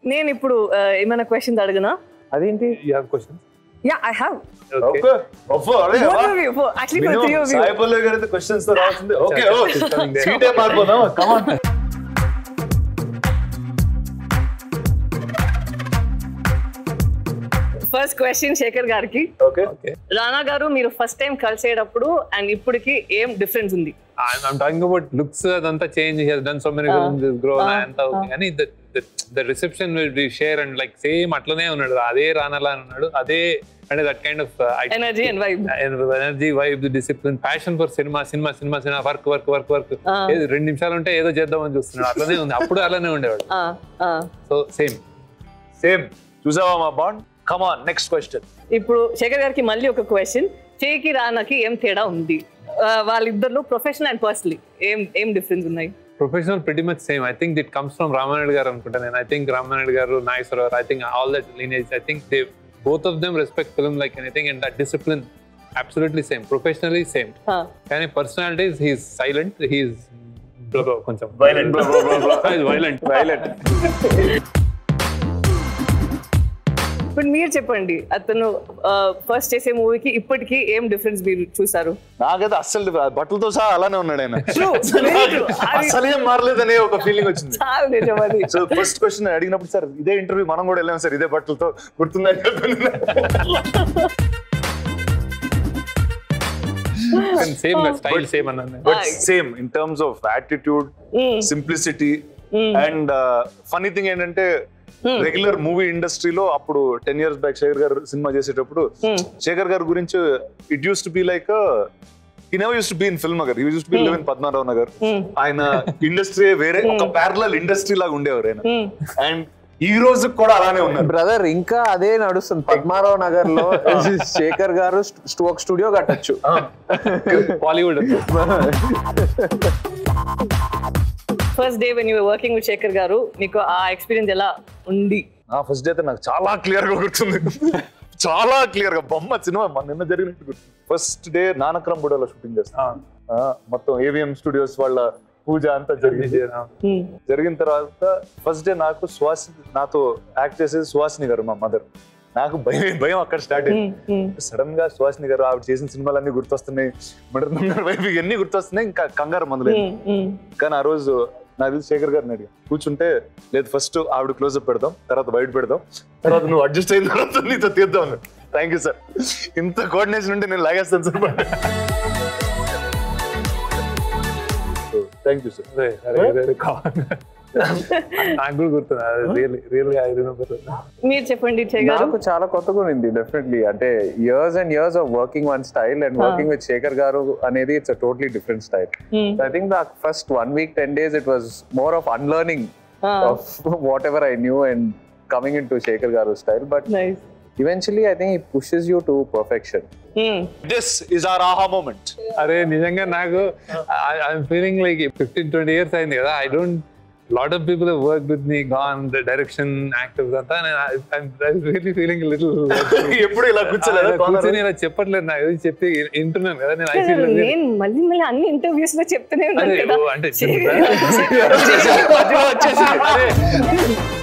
నేను ఇప్పుడు ఆ, ఏమైనా క్వశ్చన్స్ అడగనా అదేంటి you have questions ya I have okay okay ఒప్పో అరే both of you for- actually for three of you Sai Pallavi గారి క్వశ్చన్స్ తో రావాల్సింది ఓకే ఓ She's coming there. సీటే మారిపోదాం come on first question Shekhar garu okay రానా గారు మీరు ఫస్ట్ టైం కలిసేటప్పుడు అండ్ ఇప్పటికి ఏం డిఫరెన్స్ ఉంది I'm, I'm talking about looks అదంతా change he has done so many films is grown అంతా okay. కానీ the the the reception will be share and like same అట్లనే ఉన్నాడు అదే రానలా ఉన్నాడు అదే అంటే that kind of energy and vibe energy vibe discipline passion for cinema cinema cinema cinema work work work work రెండు నిమిషాలు ఉంటే ఏదో చేద్దామని చూస్తున్నాడు అట్లనే ఉంది అప్పుడు అలానే ఉండేవాడు సో సేమ్ సేమ్ చూసావా మా బాండ్ కమాన్ నెక్స్ట్ క్వశ్చన్ ఇప్పుడు శేఖర్ గారికి మళ్ళీ ఒక క్వశ్చన్ చేకి రానాకి ఏం తేడా ఉంది ఆ, వాళ్ళిద్దరిలో ప్రొఫెషనల్ అండ్ పర్సనలీ ఏం ఏం డిఫరెన్స్ ఉన్నాయి professional pretty much same I think it comes from Ramanaidu garu అనుకుంటా నేను I think Ramanaidu garu Nageswara Rao I think all that lineage I think they both of them respect film like anything and that discipline absolutely same professionally same ఆ, కానీ personalities he's silent he's కొంచెం violent violent violent ఇప్పుడు మీరు చెప్పండి అతను first చేసే మూవీకి ఇప్పటికి ఏం డిఫరెన్స్ మీరు చూసారు నాకైతే అస్సలు బట్టలతో సహా అలానే ఉన్నాడు ఆయన True. అసలు నాకు అసలు ఏం మారలేదనే ఒక ఫీలింగ్ వచ్చింది చాలా నిజం అది సో ఫస్ట్ క్వశ్చన్ అడిగినప్పుడు సార్ ఇదే ఇంటర్వ్యూ మనం కూడా వెళ్ళాం సార్ ఇదే బట్టలతో గుర్తుందని చెప్పాను సేమ్ స్టైల్ సేమ్ అన్నాను but same in terms of attitude simplicity and funny thing ఏంటంటే రెగ్యులర్ మూవీ ఇండస్ట్రీలో అప్పుడు టెన్ ఇయర్స్ బ్యాక్ శేఖర్ గారు సినిమా చేసేటప్పుడు శేఖర్ గారి గురించి it used to be like he never used to be in Film Nagar used to be live in Padmarao Nagar ఆయన industry వేరే ఒక parallel industry లాగా ఉండేవారు ఆయన అండ్ ఈ రోజు కూడా అలానే ఉన్నారు బ్రదర్ ఇంకా అదే నడుస్తుంది పద్మారావు నగర్ లో శేఖర్ గారు స్ట్- ఒక స్టూడియో కట్టచ్చు Bollywood first day when you working with Shekhar garu మీకు ఆ ఎక్స్పీరియన్స్ ఎలా ఉంది ఆ ఫస్ట్ డే అయితే నాకు చాలా క్లియర్ గా గుర్తుంది చాలా క్లియర్ గా బొమ్మ సినిమా మన నిన్న జరిగినట్టు గుర్తుంది ఫస్ట్ డే నానక్రం బుడలో షూటింగ్ చేస్తాం ఆ, మొత్తం ఏవిఎం స్టూడియోస్ వాళ్ళ పూజ అంతా జరిగింది Hmm. జరిగిన తర్వాత ఫస్ట్ డే నాకు సుహాస్ నాతో యాక్ట్ చేసేది సుహాసిని గారు మా మదర్ నాకు భయం భయం అక్కడ స్టార్ట్ అయింది సడన్ గా సుహాసిని గారు ఆవిడ చేసిన సినిమాలన్నీ గుర్తొస్తున్నాయి మటర్ వైపు ఇవన్నీ గుర్తొస్తున్నాయి ఇంకా కంగారు మొదలైంది Hmm, hmm. కానీ ఆ రోజు నాకు తెలిసి శేఖర్ గారిని అడిగా కూర్చుంటే లేదు ఫస్ట్ ఆవిడ క్లోజ్అప్ పెడదాం తర్వాత బయట పెడదాం తర్వాత నువ్వు అడ్జస్ట్ అయిన తర్వాత నీతో తీద్దాం థ్యాంక్ యూ సార్ ఇంత కోఆర్డినేషన్ ఉంటే నేను లాగేస్తాను సార్ థ్యాంక్ యూ సార్ నాకు కూడా గుర్తుంది రియల్ రియల్ గా ఐ రిమెంబర్ మీరు చెప్పండి చే గారు నాకు చాలా కొత్తగా ఉంది డెఫినెట్లీ అంటే years and years of working one style and working with Shekhar garu అనేది it's totally different style I think నాకు first one week ten days it was more of unlearning of whatever I knew and coming in to Shekhar garu style but nice eventually i think it pushes you to perfection this is our aha moment అరే నిజంగా నాకు I'm feeling like fifteen twenty years అయింది కదా I don't lot of people work with me gone the direction actors అంతా నేను really feeling little ఎప్పుడు ఇలా కూర్చోలేదా కూర్చొని ఇలా చెప్పట్లేదు నాకు ఏదో చెప్పి వింటున్నాను కదా నేను ఐ ఫీల్ నేను మళ్ళీ మళ్ళీ అన్ని ఇంటర్వ్యూస్ లో చెప్తేనే ఉన్నాను అదే కదా ఓ, అంటే చే- మధ్యలో వచ్చేసింది అరే